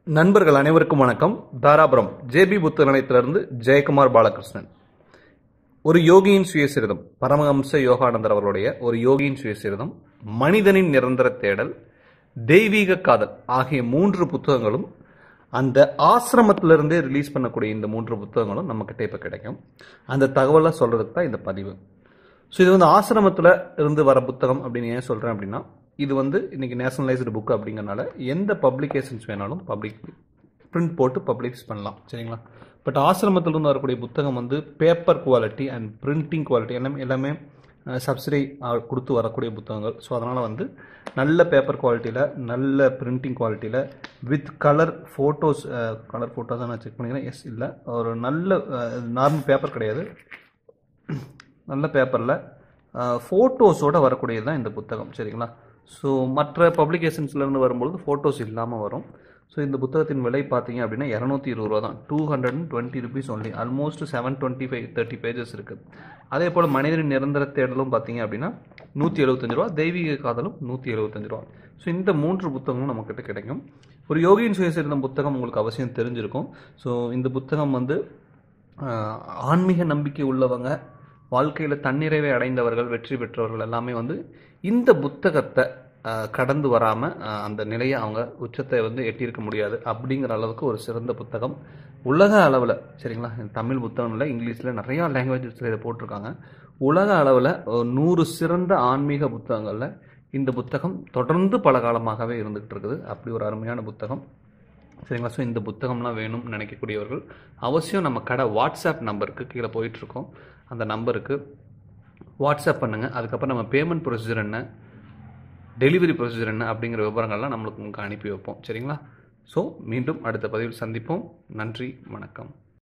நண்பர்கள் அனைவருக்கும் வணக்கம் தாராபுரம் ஜேபி புத்த நிலையத்திலிருந்து ஜெயக்குமார் பாலகிருஷ்ணன் ஒரு யோகியின் சுயசரிதம் பரமஹம்ச யோகானந்தர் அவர்களுடைய ஒரு யோகியின் சுயசரிதம் மனிதனின் நிரந்தர தேடல் தெய்வீக காதல் ஆகிய மூன்று புத்தகங்களும் அந்த ஆசிரமத்திலிருந்தே ரிலீஸ் பண்ணக்கூடிய இந்த மூன்று புத்தகங்களும் நம்மக்கிட்ட இப்போ கிடைக்கும் அந்த தகவலை சொல்றதுக்கு தான் இந்த பதிவு ஸோ இது வந்து ஆசிரமத்தில் இருந்து வர புத்தகம் அப்படின்னு ஏன் சொல்கிறேன் அப்படின்னா இது வந்து இன்னைக்கு நேஷனலைஸ்டு புக் அப்படிங்கறனால எந்த பப்ளிகேஷன்ஸ் வேணாலும் பப்ளிக் பிரிண்ட் போட்டு பப்ளிஷ் பண்ணலாம் சரிங்களா பட் ஆசிரமத்திலிருந்து வரக்கூடிய புத்தகம் வந்து paper quality and printing quality எல்லாமே எல்லாமே சப்சிடி கொடுத்து வரக்கூடிய புத்தகங்கள் ஸோ அதனால் வந்து நல்ல பேப்பர் குவாலிட்டியில் நல்ல பிரிண்டிங் குவாலிட்டியில் with colour photos colour photos நான் செக் பண்ணிக்கிறேன் எஸ் இல்லை ஒரு நல்ல நார்மல் பேப்பர் கிடையாது நல்ல பேப்பரில் ஃபோட்டோஸோடு வரக்கூடியது தான் இந்த புத்தகம் சரிங்களா ஸோ மற்ற பப்ளிகேஷன்ஸ்லேருந்து வரும்பொழுது ஃபோட்டோஸ் இல்லாமல் வரும் ஸோ இந்த புத்தகத்தின் விலை பார்த்தீங்க அப்படின்னா இரநூத்தி இருபது ரூபா தான் two hundred and twenty rupees only almost seven twenty five thirty pages இருக்குது அதே போல் மனிதனின் நிரந்தர தேடலும் பார்த்தீங்க அப்படின்னா நூற்றி எழுபத்தஞ்சு ரூபா தெய்வீக காதலும் நூற்றி எழுபத்தஞ்சு ரூபா ஸோ இந்த மூன்று புத்தகமும் நம்மக்கிட்ட கிடைக்கும் ஒரு யோகியின் சுயசரிதம் புத்தகம் உங்களுக்கு அவசியம் தெரிஞ்சிருக்கும் ஸோ இந்த புத்தகம் வந்து ஆன்மீக நம்பிக்கை உள்ளவங்க வாழ்க்கையில் தன்னிறைவை அடைந்தவர்கள் வெற்றி பெற்றவர்கள் எல்லாமே வந்து இந்த புத்தகத்தை கடந்து வராமல் அந்த நிலையை அவங்க உச்சத்தை வந்து எட்டியிருக்க முடியாது அப்படிங்கிற அளவுக்கு ஒரு சிறந்த புத்தகம் உலக அளவில் சரிங்களா தமிழ் புத்தகம் இல்லை இங்கிலீஷில் நிறையா லாங்குவேஜஸில் இதை போட்டிருக்காங்க உலக அளவில் நூறு சிறந்த ஆன்மீக புத்தகங்களில் இந்த புத்தகம் தொடர்ந்து பல காலமாகவே இருந்துகிட்டு இருக்குது அப்படி ஒரு அருமையான புத்தகம் சரிங்களா ஸோ இந்த புத்தகம்லாம் வேணும்னு நினைக்கக்கூடியவர்கள் அவசியம் நம்ம கடை வாட்ஸ்அப் நம்பருக்கு கீழே போயிட்டுருக்கோம் அந்த நம்பருக்கு வாட்ஸ்அப் பண்ணுங்கள் அதுக்கப்புறம் நம்ம பேமெண்ட் ப்ரொசீஜர் என்ன டெலிவரி ப்ரொசீஜர் என்ன அப்படிங்கிற விவரங்கள்லாம் நம்மளுக்கு உங்களுக்கு அனுப்பி வைப்போம் சரிங்களா ஸோ மீண்டும் அடுத்த பதிவில் சந்திப்போம் நன்றி வணக்கம்